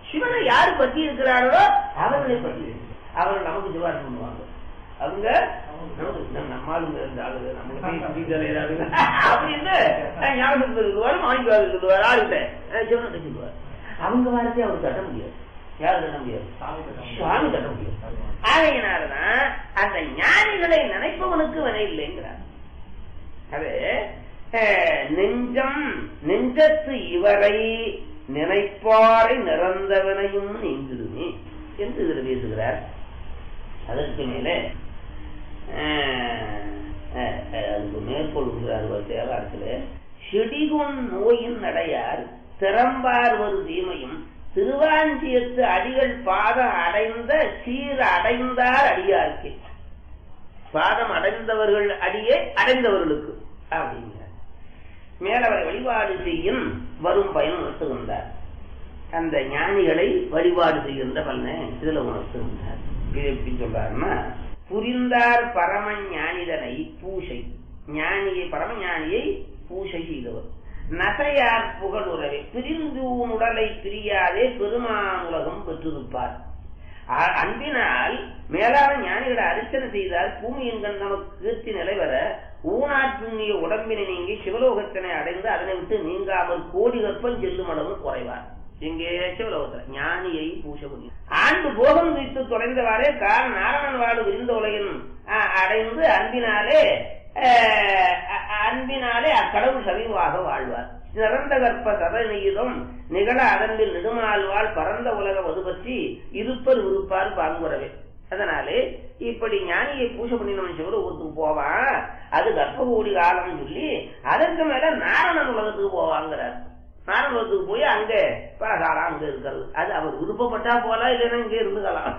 சிவனை யாரு பற்றி இருக்கிறார்களோ அவர்களை பற்றி அவர்கள் நமக்கு சிவாரம் பண்ணுவாங்க அவங்க நமக்கு நம்ம நம்மாளுங்க இருந்த ஆளுங்க நம்மளுக்கு சுத்தித்தலை ஆளுங்க அப்படின்னு அஹ், ஞாபகத்துக்கு இருக்குவாரு மாணிக்காவது இருக்குவாரு ஆளுகிட்ட அஹ், சிவனை கட்டிக்குவார் அவங்க வாரத்தை அவர் தட்ட முடியாது யாரும் தட்ட முடியாது சுவாமி தட்ட முடியாது ஆகையினாலதான் அந்த ஞானிகளை நினைப்பவனுக்கு வினை இல்லைங்கிறார் அது அஹ், நெஞ்சம் நெஞ்சத்து இவரை நினைப்பாரை நிறந்தவனையும் நீங்கிடுமே என்று இதில் பேசுகிறார் அதற்கு மேலே அஹ், அஹ், அஹ், அதுக்கு மேற்கொள்கிறார் ஒரு தேவாரத்தில் செடிகொன் நோயின் நடையார் திறம்பார் ஒரு தீமையும் திருவாஞ்சியத்து அடிகள் பாதம் அடைந்த சீர் அடைந்தார் அடியார்க்கே பாதம் அடைந்தவர்கள் அடியே அடைந்தவர்களுக்கு அப்படிங்கிறார் மேலவரை வழிபாடு செய்யும் வரும் பயன் உணர்த்துகின்றார் அந்த ஞானிகளை வழிபாடு செய்கின்ற பலனை இதுல உணர்த்துகின்றார் இது எப்படி சொல்றாருன்னா புரிந்தார் பரம ஞானிதனை பூஷை ஞானியை பரம ஞானியை பூஷை செய்தவர் நசையார் புகழுறவே பிரிந்து உன் உடலை பிரியாதே பெருமானுலகம் பெற்றிருப்பார் அ- அன்பினால் மேலான ஞானிகளை அர்ச்சனை செய்தால் பூமியின் கண் நமக்கு கீர்த்தி நிலைவர ஊனாற்றுண்ணிய உடம்பினை நீங்கி சிவலோகத்தினை அடைந்து அதனை விட்டு நீங்காமல் கோடி கற்பம் செல்லும் அளவு குறைவார் இங்கே சிவலோகத்துல ஞானியை பூச முடியும் ஆண்டு போகம் வைத்து தொலைந்தவாறே கால் நாராயணன் வாடு விரிந்த உலகின் அ- அடைந்து அன்பினாலே அஹ், அ- அன்பினாலே அக்கடவுள் சமீபமாக வாழ்வார் சிறந்த கற்ப சதநீதம் நிகழ அதன்பில் நெடுமாழ்வாள் பரந்த உலக வது பற்றி இருப்பர் விருப்பார் பாங்குறவே அதனாலே இப்படி ஞானியை பூஜை பண்ணினவன் சிவலோகத்துக்கு போவான் அது கர்ப்ப கோடி காலம் சொல்லி அதற்கு மேல நாரணன் உலகத்துக்கு போவாங்கிறார் நாரணன் உலகத்துக்கு போய் அங்க பலகாலம் அங்க இருக்கிறது அது அவர் விருப்பப்பட்டா போலாம் இல்லைன்னா இங்கே இருந்துக்கலாம்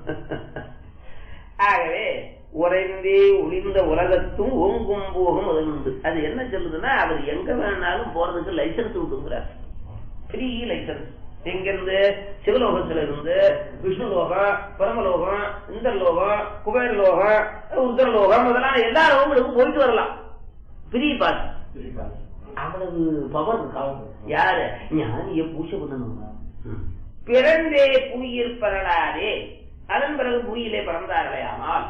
ஆகவே உறைந்தே ஒளிந்த உலகத்தும் ஓங்கும் போகும் அது உண்டு அது என்ன சொல்லுதுன்னா அவர் எங்க வேணாலும் போறதுக்கு லைசன்ஸ் விட்டுங்கிறார் ஃப்ரீ லைசன்ஸ் எங்கிருந்து சிவலோகத்துல இருந்து விஷ்ணு லோகம் பரமலோகம் இந்த லோகம் குபேர லோகம் உத்தரலோகம் முதலான எல்லா லோகங்களுக்கும் போயிட்டு வரலாம் ஃப்ரீ பாஸ் அவ்வளவு பவர் இருக்காவும் யாரு ஞானிய பூஜை பண்ணணும் ம். பிறந்தே புவியில் பெறலாதே அதன் பிறகு புவியிலே பிறந்தார்களேயானால்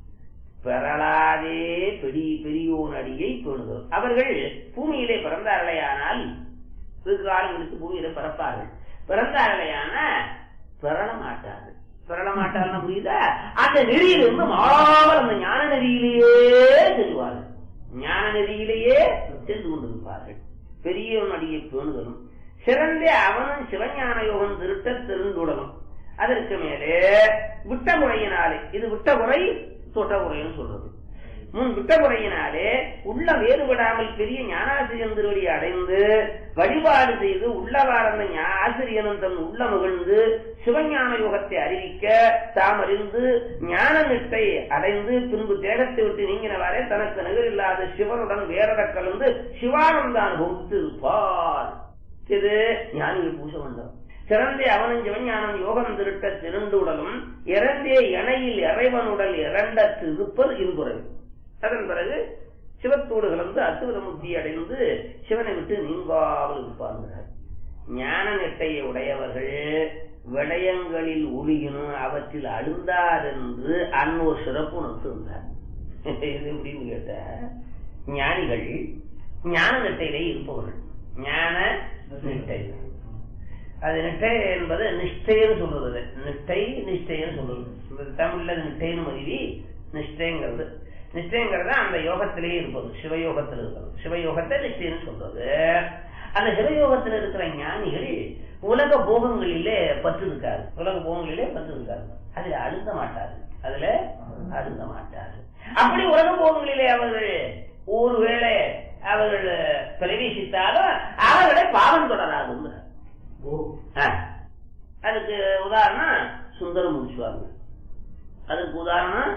பெறலாதே பெரி பெரியோன் அடியை பேணுகிறோம் அவர்கள் பூமியிலே பிறந்தார்களேயானால் வெகு காலங்களுக்கு பூமியில பிறப்பார்கள் பிறந்தார்களேயான பெறல மாட்டார்கள் பெறல மாட்டார்கள் புரியுதா அந்த நெறியிலிருந்து மாறாமல் அந்த ஞான நெறியிலேயே செல்வார்கள் ஞான நெறியிலேயே சென்று கொண்டிருப்பார்கள் பெரியவன் அடியை பேணுதலும் சிறந்த அவனும் சிவஞான யோகம் திருட்ட திருந்துடலும் அதற்கு மேலே விட்ட முறையினாலே இது விட்ட முறை தொட்ட முறைன்னு சொல்றது முன் விட்ட முறையினாலே உள்ள வேறுபடாமல் பெரிய ஞானாசிரியன் திருவடி அடைந்து வழிபாடு செய்து உள்ளவார்ந்த ஞா- ஆசிரியனும் தன் உள்ள மகிழ்ந்து சிவஞான யோகத்தை அறிவிக்க தாம் அறிந்து ஞான நிட்டை அடைந்து பின்பு தேகத்தை விட்டு நீங்கினவாறே தனக்கு நிகரில்லாத சிவனுடன் வேறட கலந்து சிவானந்த அனுபவித்து இருப்பார் இது ஞானியை பூச வந்தோம் சிறந்தே அவனும் சிவஞானம் யோகம் திருட்ட திருண்டுடலும் இறந்தே இணையில் இறைவனுடல் இரண்ட திருப்பல் இருபுறது அதன் பிறகு சிவத்தோடு கலந்து அத்துவித முக்தி அடைந்து சிவனை விட்டு நீங்காமல் இருப்பார்கள் ஞான நெட்டையை உடையவர்கள் விடயங்களில் ஒழுகினும் அவற்றில் அழுந்தார் என்று அன்னோர் சிறப்பு உணர்த்திருந்தார் இது எப்படின்னு கேட்ட ஞானிகள் ஞான நெட்டையிலே இருப்பவர்கள் ஞான நிட்டை அது நிட்டை என்பது நிஷ்டைன்னு சொல்றது நிட்டை நிஷ்டைன்னு சொல்றது இந்த தமிழ்ல அது நிட்டைன்னு மருவி நிஷ்டைங்கிறது நிஷ்டைங்கிறது அந்த யோகத்திலேயே இருப்பது சிவயோகத்தில் இருக்கிறது சிவயோகத்தை நிஷ்டைன்னு சொல்றது அந்த சிவயோகத்தில் இருக்கிற ஞானிகள் உலக போகங்களிலே பற்று இருக்காது உலக போகங்களிலே பற்று இருக்காது அதுல அழுந்த மாட்டாரு அதுல அழுந்த மாட்டாரு அப்படி உலக போகங்களிலே அவர்கள் ஒருவேளை அவர்கள் பிரவேசித்தாலும் அவர்களை பாவம் தொடராதுங்கிறார் ஆ. அதுக்கு உதாரணம் சுந்தரம் முடிச்சுவாங்க அதுக்கு உதாரணம்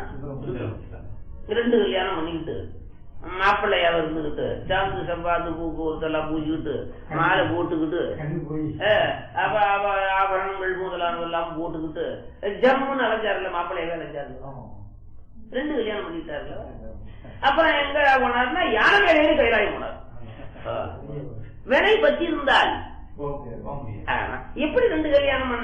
ரெண்டு கல்யாணம் பண்ணிக்கிட்டு மாப்பிள்ளையா இருந்துகிட்டு சாந்து சம்பாந்து பூக்கு எல்லாம் பூச்சிக்கிட்டு மாலை போட்டுக்கிட்டு ஆ, அப்ப அவ ஆபரணங்கள் முதலானது எல்லாம் போட்டுக்கிட்டு ஜம்முன்னு அலைஞ்சாருல மாப்பிள்ளையவே அலைஞ்சாரு ரெண்டு கல்யாணம் பண்ணிட்டாருல அப்புறம் எங்க போனாருன்னா யானை வேலையில கைலாயம் போனார் ஆ. வினை பற்றி இருந்தால் ஓகே ஆமா. எப்படி ரெண்டு கல்யாணம் பண்ண